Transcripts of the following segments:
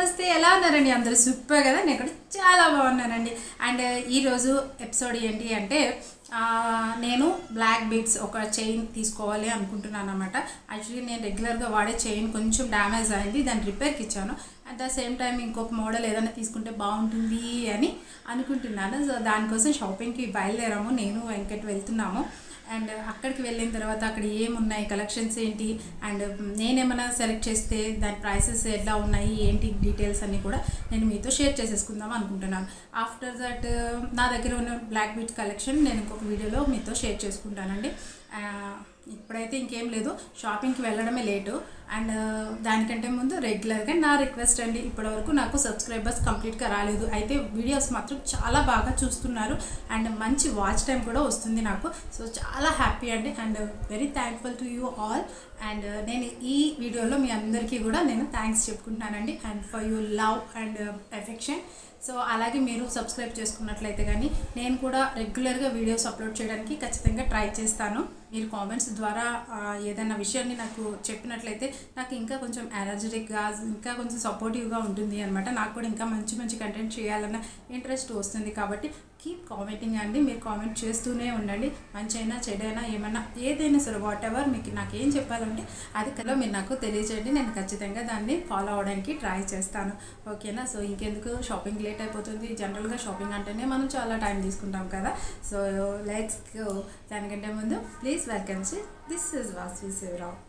నమస్తే ఎలా ఉన్నారండి అందరూ సూపర్ కదా నేను కూడా చాలా బాగున్నానండి అండ్ ఈరోజు ఎపిసోడ్ ఏంటి అంటే ఆ, నేను బ్లాక్ బీడ్స్ ఒక చైన్ తీసుకోవాలి అనుకుంటున్నాను అనమాట యాక్చువల్లీ నేను రెగ్యులర్గా వాడే చైన్ కొంచెం డ్యామేజ్ అయింది దాన్ని రిపేర్కి ఇచ్చాను అట్ ద సేమ్ టైం ఇంకొక మోడల్ ఏదైనా తీసుకుంటే బాగుంటుంది అని అనుకుంటున్నాను సో దానికోసం షాపింగ్కి బయలుదేరాము నేను వెంకట్ వెళ్తున్నాము అండ్ అక్కడికి వెళ్ళిన తర్వాత అక్కడ ఏమున్నాయి కలెక్షన్స్ ఏంటి అండ్ నేనేమైనా సెలెక్ట్ చేస్తే దాని ప్రైసెస్ ఎలా ఉన్నాయి ఏంటి డీటెయిల్స్ అన్నీ కూడా నేను మీతో షేర్ చేసేసుకుందాం అనుకుంటున్నాను ఆఫ్టర్ దట్ నా దగ్గర ఉన్న బ్లాక్ బీట్ కలెక్షన్ నేను ఇంకొక వీడియోలో మీతో షేర్ చేసుకుంటానండి ఆ, ఇప్పుడైతే ఇంకేం లేదు షాపింగ్కి వెళ్ళడమే లేటు అండ్ దానికంటే ముందు రెగ్యులర్గా నా రిక్వెస్ట్ అండి ఇప్పటివరకు నాకు సబ్స్క్రైబర్స్ కంప్లీట్గా రాలేదు అయితే వీడియోస్ మాత్రం చాలా బాగా చూస్తున్నారు అండ్ మంచి వాచ్ టైం కూడా వస్తుంది నాకు సో చాలా హ్యాపీ అండి and very thankful to you all and నేను ఈ వీడియోలో మీ అందరికీ కూడా నేను థ్యాంక్స్ చెప్పుకుంటున్నానండి and for you love and affection so అలాగే మీరు సబ్స్క్రైబ్ చేసుకున్నట్లయితే కానీ నేను కూడా రెగ్యులర్గా వీడియోస్ అప్లోడ్ చేయడానికి ఖచ్చితంగా ట్రై చేస్తాను మీరు కామెంట్స్ ద్వారా ఆ, ఏదైనా విషయాన్ని నాకు చెప్పినట్లయితే నాకు ఇంకా కొంచెం ఎనర్జెటిక్గా ఇంకా కొంచెం సపోర్టివ్గా ఉంటుంది అనమాట నాకు కూడా ఇంకా మంచి మంచి కంటెంట్ చేయాలన్న ఇంట్రెస్ట్ వస్తుంది కాబట్టి కీప్ కామెంటింగ్ అండి మీరు కామెంట్ చేస్తూనే ఉండండి మంచైనా చెడైనా ఏమైనా ఏదైనా సరే వాట్ ఎవర్ మీకు నాకు ఏం చెప్పాలంటే అది కదా మీరు నాకు తెలియచేయండి నేను ఖచ్చితంగా దాన్ని ఫాలో అవడానికి ట్రై చేస్తాను ఓకేనా సో ఇంకెందుకు షాపింగ్ లేట్ అయిపోతుంది జనరల్గా షాపింగ్ అంటేనే మనం చాలా టైం తీసుకుంటాం కదా సో లెట్స్ గో దానికంటే ముందు please welcome see this is Vasavi Shivarao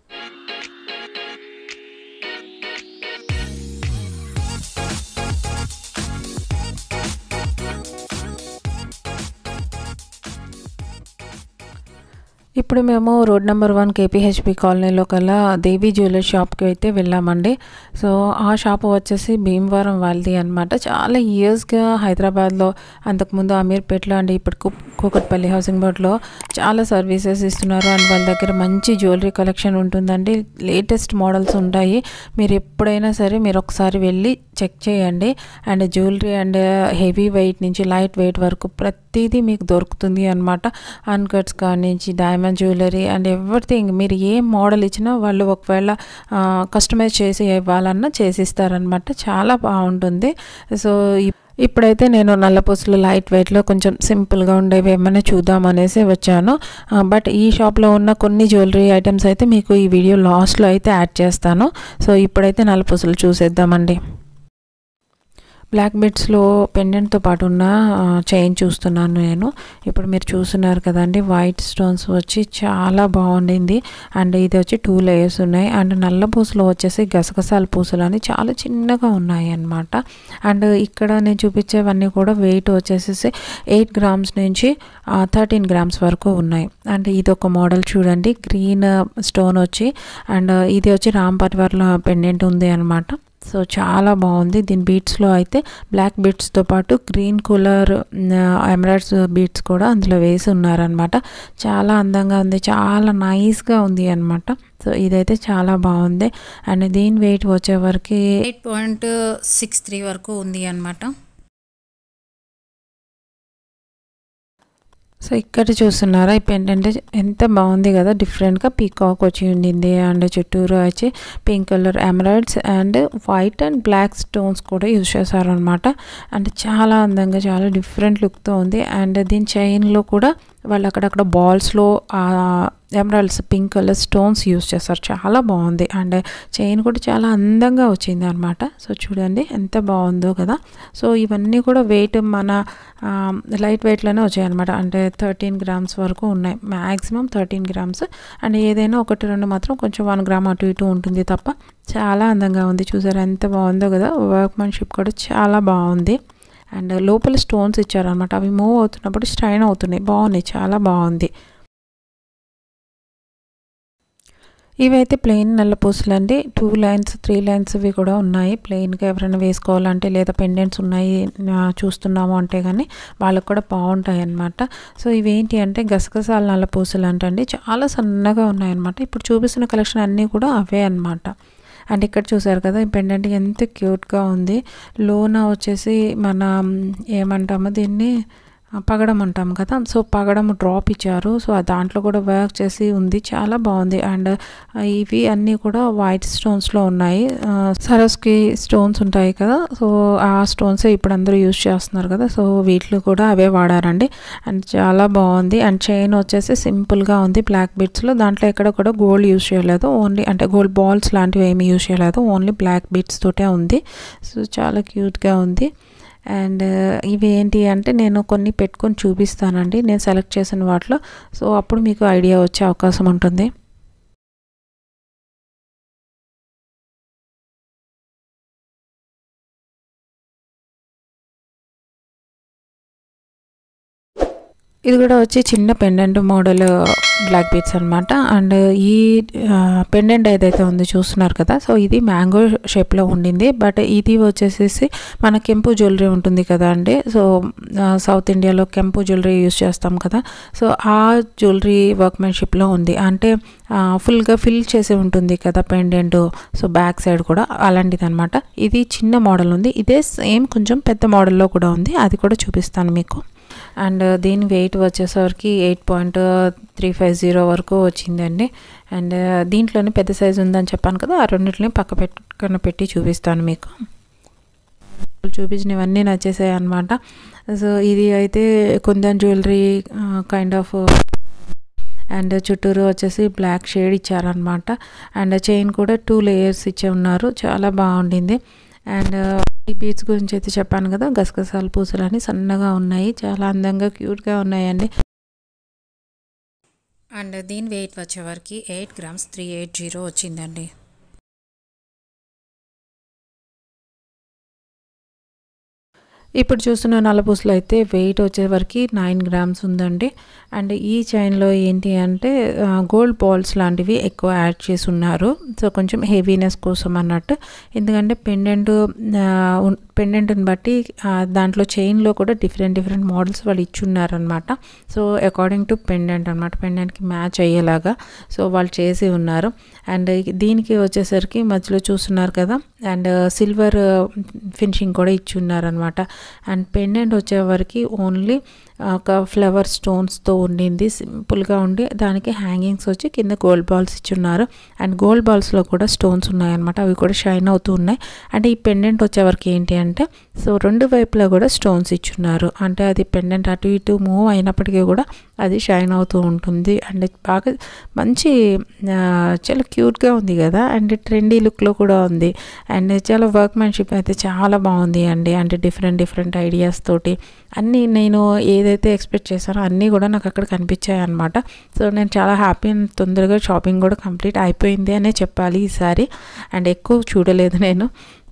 ఇప్పుడు మేము రోడ్ నెంబర్ వన్ కేపీహెచ్పి కాలనీలో కల్లా దేవి జ్యువెలరీ షాప్కి అయితే వెళ్ళామండి సో ఆ షాప్ వచ్చేసి భీమవరం వాళ్ళది అనమాట చాలా ఇయర్స్గా హైదరాబాద్లో అంతకుముందు అమీర్పేటలో అండ్ ఇప్పుడు కు- కూకట్పల్లి హౌసింగ్ బోర్డ్లో చాలా సర్వీసెస్ ఇస్తున్నారు అండ్ వాళ్ళ దగ్గర మంచి జ్యువెలరీ కలెక్షన్ ఉంటుందండి లేటెస్ట్ మోడల్స్ ఉంటాయి మీరు ఎప్పుడైనా సరే మీరు ఒకసారి వెళ్ళి చెక్ చేయండి and jewellery and heavy weight నుంచి లైట్ వెయిట్ వరకు ప్రతిదీ మీకు దొరుకుతుంది అనమాట అన్కట్స్ కాడి నుంచి డైమండ్ జ్యువెలరీ అండ్ ఎవ్రీథింగ్ మీరు ఏ మోడల్ ఇచ్చినా వాళ్ళు ఒకవేళ కస్టమైజ్ చేసి ఇవ్వాలన్నా చేసిస్తారనమాట చాలా బాగుంటుంది సో ఇప్- ఇప్పుడైతే నేను నల్లపూసలు లైట్ వెయిట్లో కొంచెం సింపుల్గా ఉండేవి ఏమైనా చూద్దాం అనేసి వచ్చాను ఆ, బట్ ఈ షాప్లో ఉన్న కొన్ని జ్యువెలరీ ఐటమ్స్ అయితే మీకు ఈ వీడియో లాస్ట్లో అయితే యాడ్ చేస్తాను సో ఇప్పుడైతే నల్లపూసలు చూసేద్దామండి బ్లాక్ బెడ్స్లో పెండెంట్తో పాటు ఉన్న చైన్ చూస్తున్నాను నేను ఇప్పుడు మీరు చూస్తున్నారు కదండి వైట్ స్టోన్స్ వచ్చి చాలా బాగుండింది అండ్ ఇది వచ్చి టూ లేయర్స్ ఉన్నాయి అండ్ నల్ల పూసలు వచ్చేసి గసగసాల పూసలు అని చాలా చిన్నగా ఉన్నాయి అన్నమాట అండ్ ఇక్కడ నేను చూపించేవన్నీ కూడా వెయిట్ వచ్చేసేసి ఎయిట్ గ్రామ్స్ నుంచి థర్టీన్ గ్రామ్స్ వరకు ఉన్నాయి అండ్ ఇది ఒక మోడల్ చూడండి గ్రీన్ స్టోన్ వచ్చి అండ్ ఇది వచ్చి రామ్ పరివార్ల పెండెంట్ ఉంది అనమాట సో చాలా బాగుంది దీని బీట్స్లో అయితే బ్లాక్ బీట్స్తో పాటు గ్రీన్ కలర్ ఎమరాల్డ్స్ బీట్స్ కూడా అందులో వేసి ఉన్నారనమాట చాలా అందంగా ఉంది చాలా నైస్గా ఉంది అనమాట సో ఇదైతే చాలా బాగుంది అండ్ దీని వెయిట్ వచ్చేవరకు ఎయిట్ పాయింట్ సిక్స్ త్రీ వరకు ఉంది అనమాట సో ఇక్కడ చూస్తున్నారా ఈ పెండెంట్ ఎంత బాగుంది కదా డిఫరెంట్గా పీకాక్ వచ్చి ఉండింది అండ్ చుట్టూరు వచ్చి pink colour emeralds and white and black stones కూడా యూజ్ చేశారనమాట అండ్ చాలా అందంగా చాలా డిఫరెంట్ లుక్తో ఉంది అండ్ దీని చైన్లో కూడా వాళ్ళు అక్కడక్కడ బాల్స్లో emeralds pink colour stones use చేస్తారు చాలా బాగుంది అండ్ చైన్ కూడా చాలా అందంగా వచ్చింది అనమాట సో చూడండి ఎంత బాగుందో కదా సో ఇవన్నీ కూడా వెయిట్ మన లైట్ వెయిట్లోనే వచ్చాయి అనమాట అంటే థర్టీన్ గ్రామ్స్ వరకు ఉన్నాయి మ్యాక్సిమం థర్టీన్ గ్రామ్స్ అండ్ ఏదైనా ఒకటి రెండు మాత్రం కొంచెం వన్ గ్రామ్ అటు ఇటు ఉంటుంది తప్ప చాలా అందంగా ఉంది చూసారా ఎంత బాగుందో కదా వర్క్మెన్షిప్ కూడా చాలా బాగుంది అండ్ లోపల స్టోన్స్ ఇచ్చారనమాట అవి మూవ్ అవుతున్నప్పుడు స్ట్రైన్ అవుతున్నాయి బాగున్నాయి చాలా బాగుంది ఇవైతే ప్లెయిన్ నల్ల పూసలు అండి టూ లైన్స్ త్రీ లైన్స్ ఇవి కూడా ఉన్నాయి ప్లెయిన్గా ఎవరైనా వేసుకోవాలంటే లేదా పెండెంట్స్ ఉన్నాయి ఆ, చూస్తున్నాము అంటే కానీ వాళ్ళకి కూడా బాగుంటాయి అన్నమాట సో ఇవేంటి అంటే గసగసాల నల్ల పూసలు అంటండి చాలా సన్నగా ఉన్నాయన్నమాట ఇప్పుడు చూపిస్తున్న కలెక్షన్ అన్నీ కూడా అవే అన్నమాట అండ్ ఇక్కడ చూసారు కదా ఈ పెండెంట్ ఎంత క్యూట్గా ఉంది లోన వచ్చేసి మన ఏమంటామో దీన్ని పగడం అంటాం కదా సో పగడం డ్రాప్ ఇచ్చారు సో దాంట్లో కూడా వర్క్ చేసి ఉంది చాలా బాగుంది అండ్ ఇవి అన్నీ కూడా వైట్ స్టోన్స్లో ఉన్నాయి సరస్కి స్టోన్స్ ఉంటాయి కదా సో ఆ స్టోన్సే ఇప్పుడు అందరూ యూజ్ చేస్తున్నారు కదా సో వీటిలో కూడా అవే వాడారండి అండ్ చాలా బాగుంది అండ్ చైన్ వచ్చేసి సింపుల్గా ఉంది బ్లాక్ బీట్స్లో దాంట్లో ఎక్కడ కూడా గోల్డ్ యూజ్ చేయలేదు ఓన్లీ అంటే గోల్డ్ బాల్స్ లాంటివి ఏమీ యూజ్ చేయలేదు ఓన్లీ బ్లాక్ బీట్స్ తోటే ఉంది సో చాలా క్యూట్గా ఉంది అండ్ ఇవి ఏంటి అంటే నేను కొన్ని పెట్టుకొని చూపిస్తానండి నేను సెలెక్ట్ చేసిన వాటిలో సో అప్పుడు మీకు ఐడియా వచ్చే అవకాశం ఉంటుంది ఇది కూడా వచ్చి చిన్న పెండెంట్ మోడల్ బ్లాక్ బీట్స్ అనమాట అండ్ ఈ పెండెంట్ ఏదైతే ఉందో చూస్తున్నారు కదా సో ఇది మ్యాంగో షేప్లో ఉండింది బట్ ఇది వచ్చేసేసి మన కెంపు జ్యువెలరీ ఉంటుంది కదా అండి సో సౌత్ ఇండియాలో కెంపు జ్యువెలరీ యూస్ చేస్తాం కదా సో ఆ జ్యువెలరీ వర్క్మెన్షిప్లో ఉంది అంటే ఫుల్గా ఫిల్ చేసి ఉంటుంది కదా పెండెంట్ సో బ్యాక్ సైడ్ కూడా అలాంటిది అనమాట ఇది చిన్న మోడల్ ఉంది ఇదే సేమ్ కొంచెం పెద్ద మోడల్లో కూడా ఉంది అది కూడా చూపిస్తాను మీకు అండ్ దీని వెయిట్ వచ్చేసరికి eight point three five zero వరకు వచ్చిందండి అండ్ దీంట్లోనే పెద్ద సైజు ఉందని చెప్పాను కదా ఆ రెండింటిని పక్క పెట్టుకుని పెట్టి చూపిస్తాను మీకు చూపించినవన్నీ నచ్చేసాయి అనమాట సో ఇది అయితే kundan jewellery kind of and చుట్టూరు వచ్చేసి బ్లాక్ షేడ్ ఇచ్చారనమాట అండ్ చైన్ కూడా టూ లేయర్స్ ఇచ్చే ఉన్నారు చాలా బాగుండింది అండ్ ఈ బీచ్ గురించి అయితే చెప్పాను కదా గసగసాలు పూసలు అని సన్నగా ఉన్నాయి చాలా అందంగా క్యూట్గా ఉన్నాయండి అండ్ దీని వెయిట్ వచ్చేవరకు eight grams three eight zero వచ్చిందండి ఇప్పుడు చూస్తున్న నల్లపూసలు అయితే వెయిట్ వచ్చేవరకు నైన్ గ్రామ్స్ ఉందండి అండ్ ఈ చైన్లో ఏంటి అంటే గోల్డ్ బాల్స్ లాంటివి ఎక్కువ యాడ్ చేసి ఉన్నారు సో కొంచెం హెవీనెస్ కోసం అన్నట్టు ఎందుకంటే పెండెంట్ పెండెంట్ని బట్టి దాంట్లో చైన్లో కూడా డిఫరెంట్ డిఫరెంట్ మోడల్స్ వాళ్ళు ఇచ్చున్నారనమాట సో అకార్డింగ్ టు పెండెంట్ అనమాట పెండెంట్కి మ్యాచ్ అయ్యేలాగా సో వాళ్ళు చేసి ఉన్నారు అండ్ దీనికి వచ్చేసరికి మధ్యలో చూస్తున్నారు కదా అండ్ సిల్వర్ ఫినిషింగ్ కూడా ఇచ్చి ఉన్నారనమాట అండ్ పెండెంట్ వచ్చేవరకు ఓన్లీ ఒక ఫ్లవర్ స్టోన్స్తో ఉండింది సింపుల్గా ఉండి దానికి హ్యాంగింగ్స్ వచ్చి కింద గోల్డ్ బాల్స్ ఇచ్చున్నారు అండ్ గోల్డ్ బాల్స్లో కూడా స్టోన్స్ ఉన్నాయన్నమాట అవి కూడా షైన్ అవుతూ ఉన్నాయి అంటే ఈ పెండెంట్ వచ్చేవరకు ఏంటి అంటే సో రెండు వైపులా కూడా స్టోన్స్ ఇచ్చున్నారు అంటే అది పెండెంట్ అటు ఇటు మూవ్ అయినప్పటికీ కూడా అది షైన్ అవుతూ ఉంటుంది అండ్ బాగా మంచి చాలా క్యూట్గా ఉంది కదా అండ్ ట్రెండీ లుక్లో కూడా ఉంది అండ్ చాలా వర్క్మెన్షిప్ అయితే చాలా బాగుంది అండి అంటే డిఫరెంట్ డిఫరెంట్ ఐడియాస్ తోటి అన్నీ నేను ఏదైతే ఎక్స్పెక్ట్ చేశానో అన్నీ కూడా నాకు అక్కడ కనిపించాయి అనమాట సో నేను చాలా హ్యాపీ అండ్ తొందరగా షాపింగ్ కూడా కంప్లీట్ అయిపోయింది అనే చెప్పాలి ఈసారి అండ్ ఎక్కువ చూడలేదు నేను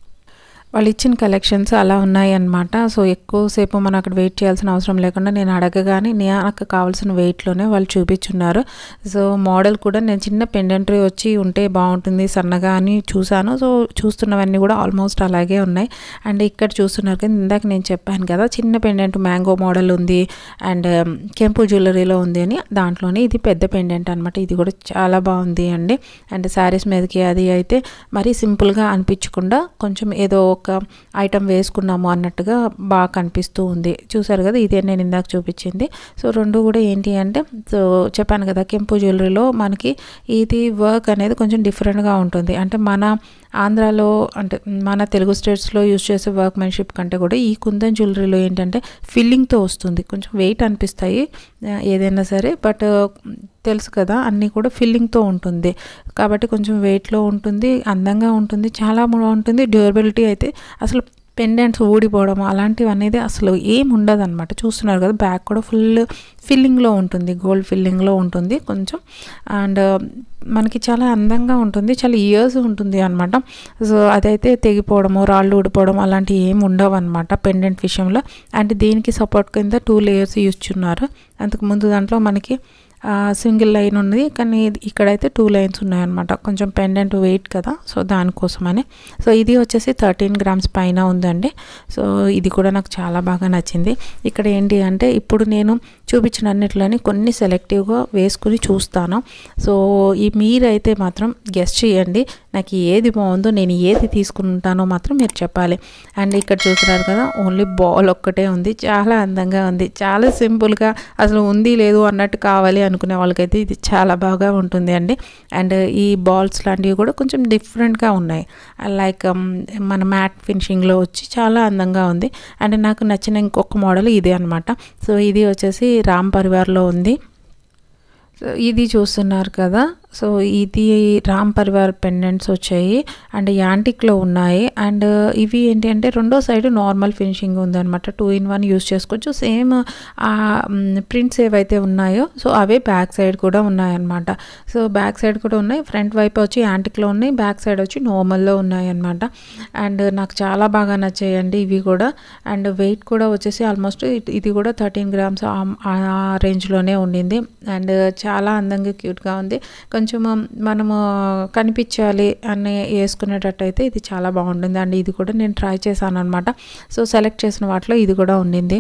వాళ్ళు ఇచ్చిన కలెక్షన్స్ అలా ఉన్నాయి అన్నమాట సో ఎక్కువసేపు మనం అక్కడ వెయిట్ చేయాల్సిన అవసరం లేకుండా నేను అడగగానే నాకు కావాల్సిన వెయిట్లోనే వాళ్ళు చూపించున్నారు సో మోడల్ కూడా నేను చిన్న పెండెంటరీ వచ్చి ఉంటే బాగుంటుంది సన్నగా అని చూశాను సో చూస్తున్నవన్నీ కూడా ఆల్మోస్ట్ అలాగే ఉన్నాయి అండ్ ఇక్కడ చూస్తున్నారు కదా ఇందాక నేను చెప్పాను కదా చిన్న పెండెంట్ మ్యాంగో మోడల్ ఉంది అండ్ కెంపు జ్యువెలరీలో ఉంది అని దాంట్లోనే ఇది పెద్ద పెండెంట్ అనమాట ఇది కూడా చాలా బాగుంది అండి అండ్ శారీస్ మీదకి అది అయితే మరీ సింపుల్గా అనిపించకుండా కొంచెం ఏదో ఒక ఐటమ్ వేసుకున్నాము అన్నట్టుగా బాగా కనిపిస్తూ ఉంది చూసారు కదా ఇదే నేను ఇందాక చూపించింది సో రెండు కూడా ఏంటి అంటే సో చెప్పాను కదా కెంపు జ్యువెలరీలో మనకి ఇది వర్క్ అనేది కొంచెం డిఫరెంట్గా ఉంటుంది అంటే మన ఆంధ్రాలో అంటే మన తెలుగు స్టేట్స్లో యూజ్ చేసే వర్క్మెన్షిప్ కంటే కూడా ఈ కుందన్ జ్యువెలరీలో ఏంటంటే ఫిల్లింగ్తో వస్తుంది కొంచెం వెయిట్ అనిపిస్తాయి ఏదైనా సరే బట్ తెలుసు కదా అన్నీ కూడా ఫిల్లింగ్తో ఉంటుంది కాబట్టి కొంచెం వెయిట్లో ఉంటుంది అందంగా ఉంటుంది చాలా బాగుంటుంది డ్యూరబిలిటీ అయితే అసలు పెండెంట్స్ ఊడిపోవడం అలాంటివి అనేది అసలు ఏం ఉండదు అనమాట చూస్తున్నారు కదా బ్యాక్ కూడా ఫుల్ ఫిల్లింగ్లో ఉంటుంది గోల్డ్ ఫిల్లింగ్లో ఉంటుంది కొంచెం అండ్ మనకి చాలా అందంగా ఉంటుంది చాలా ఇయర్స్ ఉంటుంది అనమాట సో అదైతే తెగిపోవడము రాళ్ళు ఊడిపోవడం అలాంటివి ఏమి ఉండవు అనమాట పెండెంట్ విషయంలో అండ్ దీనికి సపోర్ట్ కింద టూ లేయర్స్ యూజ్ చేస్తున్నారు అంతకు ముందు దాంట్లో మనకి సింగిల్ లైన్ ఉన్నది కానీ ఇక్కడైతే టూ లైన్స్ ఉన్నాయన్నమాట కొంచెం పెండెంట్ వెయిట్ కదా సో దానికోసమని సో ఇది వచ్చేసి థర్టీన్ గ్రామ్స్ పైన ఉందండి సో ఇది కూడా నాకు చాలా బాగా నచ్చింది ఇక్కడ ఏంటి అంటే ఇప్పుడు నేను చూపించిన అన్నిట్లోని కొన్ని సెలెక్టివ్గా వేసుకుని చూస్తాను సో ఈ మీరైతే మాత్రం గెస్ట్ చేయండి నాకు ఏది బాగుందో నేను ఏది తీసుకుంటానో మాత్రం మీరు చెప్పాలి అండ్ ఇక్కడ చూస్తున్నారు కదా ఓన్లీ బాల్ ఒక్కటే ఉంది చాలా అందంగా ఉంది చాలా సింపుల్గా అసలు ఉంది లేదు అన్నట్టు కావాలి అనుకునే వాళ్ళకైతే ఇది చాలా బాగా ఉంటుంది అండి అండ్ ఈ బాల్స్ లాంటివి కూడా కొంచెం డిఫరెంట్గా ఉన్నాయి లైక్ మన మ్యాట్ ఫినిషింగ్లో వచ్చి చాలా అందంగా ఉంది అండ్ నాకు నచ్చిన ఇంకొక మోడల్ ఇదే అనమాట సో ఇది వచ్చేసి రామ్ పరివార్లో ఉంది సో ఇది చూస్తున్నారు కదా సో ఇది రామ్ పరివార్ పెండెంట్స్ వచ్చాయి అండ్ యాంటిక్లో ఉన్నాయి అండ్ ఇవి ఏంటి అంటే రెండో సైడ్ నార్మల్ ఫినిషింగ్ ఉందన్నమాట టూ ఇన్ వన్ యూస్ చేసుకోవచ్చు సేమ్ ప్రింట్స్ ఏవైతే ఉన్నాయో సో అవే బ్యాక్ సైడ్ కూడా ఉన్నాయన్నమాట సో బ్యాక్ సైడ్ కూడా ఉన్నాయి ఫ్రంట్ వైపు వచ్చి యాంటిక్లో ఉన్నాయి బ్యాక్ సైడ్ వచ్చి నార్మల్లో ఉన్నాయి అనమాట అండ్ నాకు చాలా బాగా నచ్చాయండి ఇవి కూడా అండ్ వెయిట్ కూడా వచ్చేసి ఆల్మోస్ట్ ఇది కూడా థర్టీన్ గ్రామ్స్ ఆ రేంజ్లోనే ఉండింది అండ్ చాలా అందంగా క్యూట్గా ఉంది కొంచెం మనము కనిపించాలి అని వేసుకునేటట్టయితే ఇది చాలా బాగుంటుంది అండ్ ఇది కూడా నేను ట్రై చేశాను అనమాట సో సెలెక్ట్ చేసిన వాటిలో ఇది కూడా ఉండింది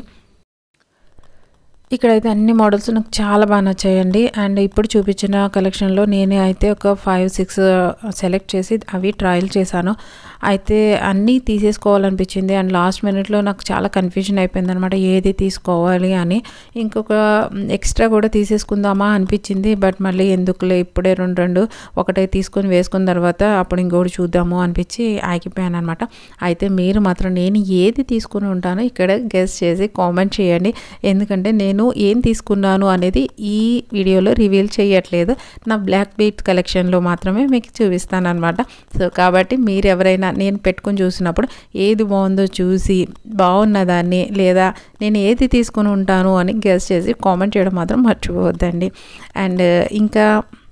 ఇక్కడైతే అన్ని మోడల్స్ నాకు చాలా బాగా నచ్చాయండి అండ్ ఇప్పుడు చూపించిన కలెక్షన్లో నేనే అయితే ఒక ఫైవ్ సిక్స్ సెలెక్ట్ చేసి అవి ట్రయల్ చేశాను అయితే అన్నీ తీసేసుకోవాలనిపించింది అండ్ లాస్ట్ మినిట్లో నాకు చాలా కన్ఫ్యూజన్ అయిపోయింది అనమాట ఏది తీసుకోవాలి అని ఇంకొక ఎక్స్ట్రా కూడా తీసేసుకుందామా అనిపించింది బట్ మళ్ళీ ఎందుకులే ఇప్పుడే రెండు రెండు ఒకటే తీసుకొని వేసుకున్న తర్వాత అప్పుడు ఇంకోటి చూద్దాము అనిపించి ఆగిపోయాను అనమాట అయితే మీరు మాత్రం నేను ఏది తీసుకుని ఉంటానో ఇక్కడ గెస్ట్ చేసి కామెంట్ చేయండి ఎందుకంటే నేను ఏం తీసుకున్నాను అనేది ఈ వీడియోలో రివీల్ చేయట్లేదు నా బ్లాక్ బీట్ కలెక్షన్లో మాత్రమే మీకు చూపిస్తాను అనమాట సో కాబట్టి మీరు ఎవరైనా నేను పెట్టుకుని చూసినప్పుడు ఏది బాగుందో చూసి బాగున్న దాన్ని లేదా నేను ఏది తీసుకుని ఉంటాను అని గెస్ట్ చేసి కామెంట్ చేయడం మాత్రం మర్చిపోవద్దండి అండ్ ఇంకా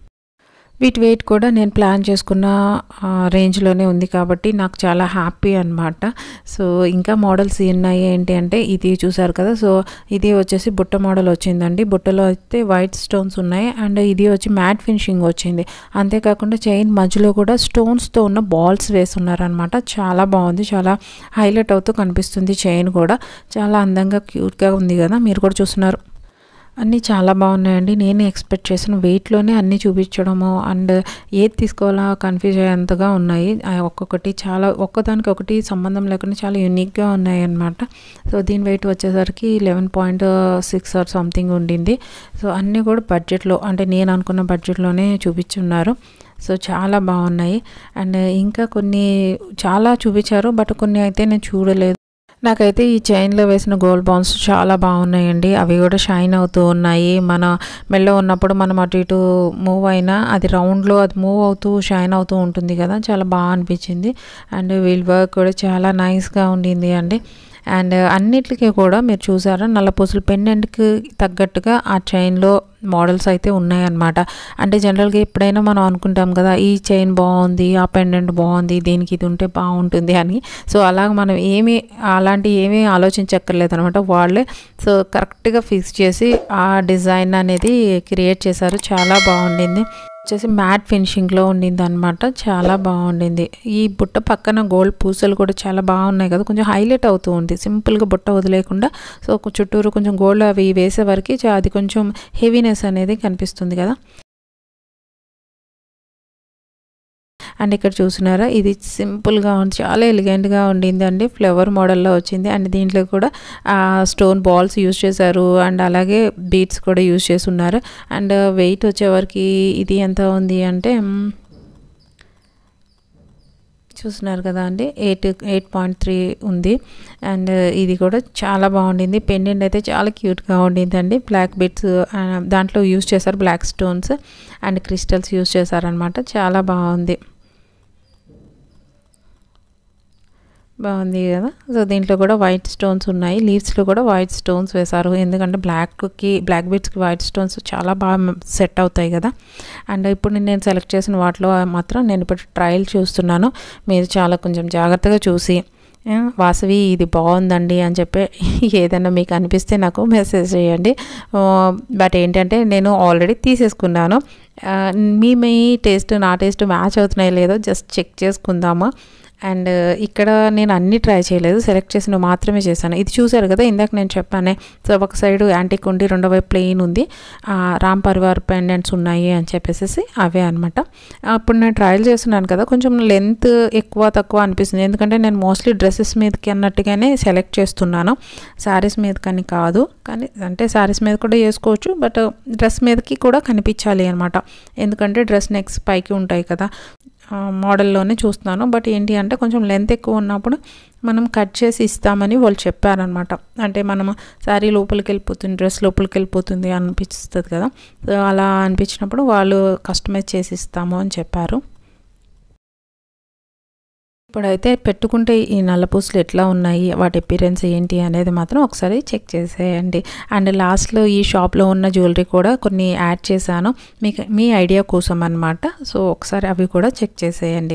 వీటి వెయిట్ కూడా నేను ప్లాన్ చేసుకున్న రేంజ్లోనే ఉంది కాబట్టి నాకు చాలా హ్యాపీ అనమాట సో ఇంకా మోడల్స్ ఉన్నాయి ఏంటి అంటే ఇది చూసారు కదా సో ఇది వచ్చేసి బుట్ట మోడల్ వచ్చిందండి బుట్టలో అయితే వైట్ స్టోన్స్ ఉన్నాయి అండ్ ఇది వచ్చి మ్యాట్ ఫినిషింగ్ వచ్చింది అంతేకాకుండా చైన్ మధ్యలో కూడా స్టోన్స్తో ఉన్న బాల్స్ వేస్తున్నారనమాట చాలా బాగుంది చాలా హైలైట్ అవుతూ కనిపిస్తుంది చైన్ కూడా చాలా అందంగా క్యూట్గా ఉంది కదా మీరు కూడా చూస్తున్నారు అన్నీ చాలా బాగున్నాయండి నేను ఎక్స్పెక్ట్ చేసిన వెయిట్లోనే అన్నీ చూపించడము అండ్ ఏది తీసుకోవాలా కన్ఫ్యూజ్ అయ్యేంతగా ఉన్నాయి ఒక్కొక్కటి చాలా ఒక్కదానికి ఒకటి సంబంధం లేకుండా చాలా యూనిక్గా ఉన్నాయి అన్నమాట సో దీని వెయిట్ వచ్చేసరికి eleven point six or something ఉండింది సో అన్నీ కూడా బడ్జెట్లో అంటే నేను అనుకున్న బడ్జెట్లోనే చూపించున్నారు సో చాలా బాగున్నాయి అండ్ ఇంకా కొన్ని చాలా చూపించారు బట్ కొన్ని అయితే నేను చూడలేదు నాకైతే ఈ చైన్లో వేసిన గోల్డ్ బాన్స్ చాలా బాగున్నాయండి అవి కూడా షైన్ అవుతూ ఉన్నాయి మన మెల్లో ఉన్నప్పుడు మనం అటు ఇటు మూవ్ అయినా అది రౌండ్లో అది మూవ్ అవుతూ షైన్ అవుతూ ఉంటుంది కదా చాలా బాగా అనిపించింది అండ్ వీల్ వర్క్ కూడా చాలా నైస్గా ఉండింది అండి అండ్ అన్నిటికీ కూడా మీరు చూసారా నల్లపూసల పెండెంట్కి తగ్గట్టుగా ఆ చైన్లో మోడల్స్ అయితే ఉన్నాయన్నమాట అంటే జనరల్గా ఎప్పుడైనా మనం అనుకుంటాం కదా ఈ చైన్ బాగుంది ఆ పెండెంట్ బాగుంది దీనికి ఇది ఉంటే బాగుంటుంది అని సో అలాగ మనం ఏమీ అలాంటి ఏమీ ఆలోచించక్కర్లేదు అనమాట వాళ్ళే సో కరెక్ట్గా ఫిక్స్ చేసి ఆ డిజైన్ అనేది క్రియేట్ చేశారు చాలా బాగుండింది వచ్చేసి మ్యాట్ ఫినిషింగ్లో ఉండింది అనమాట చాలా బాగుండింది ఈ బుట్ట పక్కన గోల్డ్ పూసలు కూడా చాలా బాగున్నాయి కదా కొంచెం హైలైట్ అవుతూ ఉంది సింపుల్గా బుట్ట వదిలేకుండా సో చుట్టూరు కొంచెం గోల్డ్ అవి వేసే వరకు అది కొంచెం హెవీనెస్ అనేది కనిపిస్తుంది కదా అండ్ ఇక్కడ చూసినారా ఇది సింపుల్గా ఉంది చాలా ఎలిగెంట్గా ఉండింది అండి ఫ్లవర్ మోడల్లో వచ్చింది అండ్ దీంట్లో కూడా స్టోన్ బాల్స్ యూస్ చేశారు అండ్ అలాగే బీట్స్ కూడా యూస్ చేసి ఉన్నారు అండ్ వెయిట్ వచ్చేవరకు ఇది ఎంత ఉంది అంటే చూస్తున్నారు కదా అండి ఎయిట్ ఎయిట్ పాయింట్ త్రీ ఉంది అండ్ ఇది కూడా చాలా బాగుండింది పెండెంట్ అయితే చాలా క్యూట్గా ఉండింది అండి బ్లాక్ బిట్స్ దాంట్లో యూస్ చేశారు black stones and crystals use చేశారనమాట చాలా బాగుంది బాగుంది కదా సో దీంట్లో కూడా వైట్ స్టోన్స్ ఉన్నాయి లీవ్స్లో కూడా వైట్ స్టోన్స్ వేశారు ఎందుకంటే బ్లాక్కి బ్లాక్ బీట్స్కి వైట్ స్టోన్స్ చాలా బాగా సెట్ అవుతాయి కదా అండ్ ఇప్పుడు నేను సెలెక్ట్ చేసిన వాటిలో మాత్రం నేను ఇప్పుడు ట్రయల్ చూస్తున్నాను మీరు చాలా కొంచెం జాగ్రత్తగా చూసి వాసవి ఇది బాగుందండి అని చెప్పి ఏదైనా మీకు అనిపిస్తే నాకు మెసేజ్ చేయండి బట్ ఏంటంటే నేను ఆల్రెడీ తీసేసుకున్నాను ఆ, మీ మీ టేస్ట్ నా టేస్ట్ మ్యాచ్ అవుతున్నాయో లేదో జస్ట్ చెక్ చేసుకుందాము అండ్ ఇక్కడ నేను అన్ని ట్రై చేయలేదు సెలెక్ట్ చేసిన మాత్రమే చేశాను ఇది చూసారు కదా ఇందాక నేను చెప్పానే సో ఒక సైడ్ యాంటిక్ ఉండి రెండో వైపు ప్లెయిన్ ఉంది ఆ, రామ్ పరివార్ పెండెంట్స్ ఉన్నాయి అని చెప్పేసి అవే అనమాట అప్పుడు నేను ట్రయల్ చేస్తున్నాను కదా కొంచెం లెంత్ ఎక్కువ తక్కువ అనిపిస్తుంది ఎందుకంటే నేను మోస్ట్లీ డ్రెస్సెస్ మీదకి అన్నట్టుగానే సెలెక్ట్ చేస్తున్నాను శారీస్ మీద కానీ కాదు కానీ అంటే శారీస్ మీద కూడా వేసుకోవచ్చు బట్ డ్రెస్ మీదకి కూడా కనిపించాలి అనమాట ఎందుకంటే డ్రెస్ నెక్స్ పైకి ఉంటాయి కదా ఆ, మోడల్లోనే చూస్తున్నాను బట్ ఏంటి అంటే కొంచెం లెంత్ ఎక్కువ ఉన్నప్పుడు మనం కట్ చేసి ఇస్తామని వాళ్ళు చెప్పారనమాట అంటే మనం శారీ లోపలికి వెళ్ళిపోతుంది డ్రెస్ లోపలికి వెళ్ళిపోతుంది అనిపిస్తుంది కదా సో అలా అనిపించినప్పుడు వాళ్ళు కస్టమైజ్ చేసి ఇస్తాము అని చెప్పారు ఇప్పుడైతే పెట్టుకుంటే ఈ నల్లపూసలు ఎట్లా ఉన్నాయి వాటి అపీరెన్స్ ఏంటి అనేది మాత్రం ఒకసారి చెక్ చేసేయండి అండ్ లాస్ట్లో ఈ షాప్లో ఉన్న జ్యువెలరీ కూడా కొన్ని యాడ్ చేశాను మీకు మీ ఐడియా కోసం అనమాట సో ఒకసారి అవి కూడా చెక్ చేసేయండి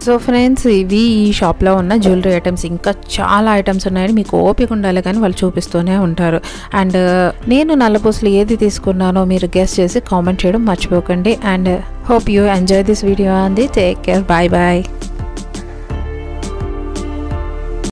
సో ఫ్రెండ్స్ ఇవి ఈ షాప్లో ఉన్న జ్యువెలరీ ఐటమ్స్ ఇంకా చాలా ఐటమ్స్ ఉన్నాయని మీకు ఓపిక ఉండాలి కానీ వాళ్ళు చూపిస్తూనే ఉంటారు అండ్ నేను నల్లపూసలు ఏది తీసుకున్నానో మీరు గెస్ట్ చేసి కామెంట్ చేయడం మర్చిపోకండి and hope you enjoy this video అంది టేక్ కేర్ బాయ్ బాయ్